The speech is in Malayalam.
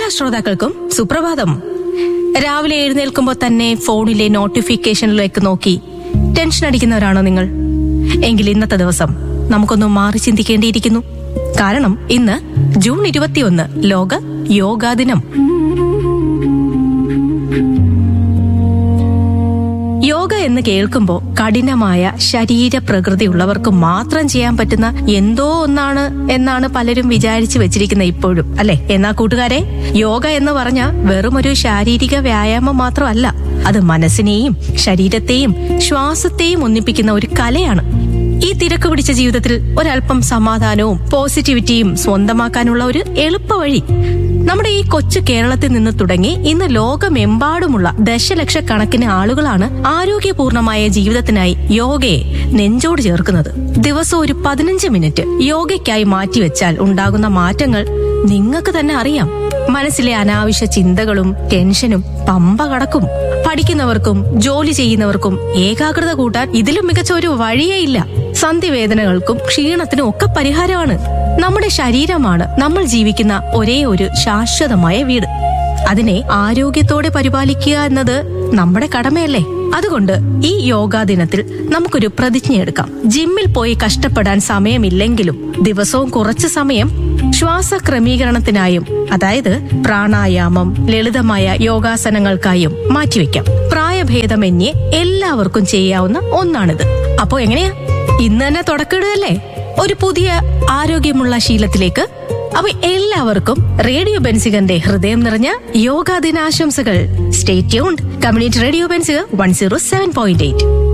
ശ്രോതാക്കൾക്കും സുപ്രഭാതം രാവിലെ എഴുന്നേൽക്കുമ്പോൾ തന്നെ ഫോണിലെ നോട്ടിഫിക്കേഷനിലേക്ക് നോക്കി ടെൻഷൻ അടിക്കുന്നവരാണോ നിങ്ങൾ എങ്കിൽ ഇന്നത്തെ ദിവസം നമുക്കൊന്ന് മാറി ചിന്തിക്കേണ്ടിയിരിക്കുന്നു കാരണം ഇന്ന് ജൂൺ ഇരുപത്തിയൊന്ന് ലോക യോഗാ ദിനം യോഗ എന്ന് കേൾക്കുമ്പോൾ കഠിനമായ ശരീര പ്രകൃതി ഉള്ളവർക്ക് മാത്രം ചെയ്യാൻ പറ്റുന്ന എന്തോ ഒന്നാണ് എന്നാണ് പലരും വിചാരിച്ചു വെച്ചിരിക്കുന്നത് ഇപ്പോഴും അല്ലെ എന്നാ കൂട്ടുകാരെ യോഗ എന്ന് പറഞ്ഞ വെറും ഒരു ശാരീരിക വ്യായാമം മാത്രമല്ല അത് മനസ്സിനെയും ശരീരത്തെയും ശ്വാസത്തെയും ഒന്നിപ്പിക്കുന്ന ഒരു കലയാണ് ഈ തിരക്ക് പിടിച്ച ജീവിതത്തിൽ ഒരല്പം സമാധാനവും പോസിറ്റിവിറ്റിയും സ്വന്തമാക്കാനുള്ള ഒരു എളുപ്പ വഴി നമ്മുടെ ഈ കൊച്ചു കേരളത്തിൽ നിന്ന് തുടങ്ങി ഇന്ന് ലോകമെമ്പാടുമുള്ള ദശലക്ഷക്കണക്കിന് ആളുകളാണ് ആരോഗ്യപൂർണമായ ജീവിതത്തിനായി യോഗയെ നെഞ്ചോട് ചേർക്കുന്നത് ദിവസം ഒരു പതിനഞ്ച് മിനിറ്റ് യോഗയ്ക്കായി മാറ്റിവെച്ചാൽ ഉണ്ടാകുന്ന മാറ്റങ്ങൾ നിങ്ങൾക്ക് തന്നെ അറിയാം മനസ്സിലെ അനാവശ്യ ചിന്തകളും ടെൻഷനും പമ്പ കടക്കും പഠിക്കുന്നവർക്കും ജോലി ചെയ്യുന്നവർക്കും ഏകാഗ്രത കൂട്ടാൻ ഇതിലും മികച്ച ഒരു വഴിയേ ഇല്ല സന്ധിവേദനകൾക്കും ക്ഷീണത്തിനും ഒക്കെ പരിഹാരമാണ് നമ്മുടെ ശരീരമാണ് നമ്മൾ ജീവിക്കുന്ന ഒരേ ഒരു ശാശ്വതമായ വീട് അതിനെ ആരോഗ്യത്തോടെ പരിപാലിക്കുക എന്നത് നമ്മുടെ കടമയല്ലേ അതുകൊണ്ട് ഈ യോഗാ ദിനത്തിൽ നമുക്കൊരു പ്രതിജ്ഞ എടുക്കാം ജിമ്മിൽ പോയി കഷ്ടപ്പെടാൻ സമയമില്ലെങ്കിലും ദിവസവും കുറച്ച് സമയം ശ്വാസ ക്രമീകരണത്തിനായും അതായത് പ്രാണായാമം ലളിതമായ യോഗാസനങ്ങൾക്കായും മാറ്റിവെക്കാം പ്രായഭേദമന്യേ എല്ലാവർക്കും ചെയ്യാവുന്ന ഒന്നാണിത് അപ്പോ എങ്ങനെയാ ഇന്ന് തന്നെ തുടക്കിടുകയല്ലേ ഒരു പുതിയ ആരോഗ്യമുള്ള ശീലത്തിലേക്ക് അപ്പൊ എല്ലാവർക്കും റേഡിയോ ബെൻസികന്റെ ഹൃദയം നിറഞ്ഞ യോഗാ ദിനാശംസകൾ stay tuned community radio Bensika one zero seven point eight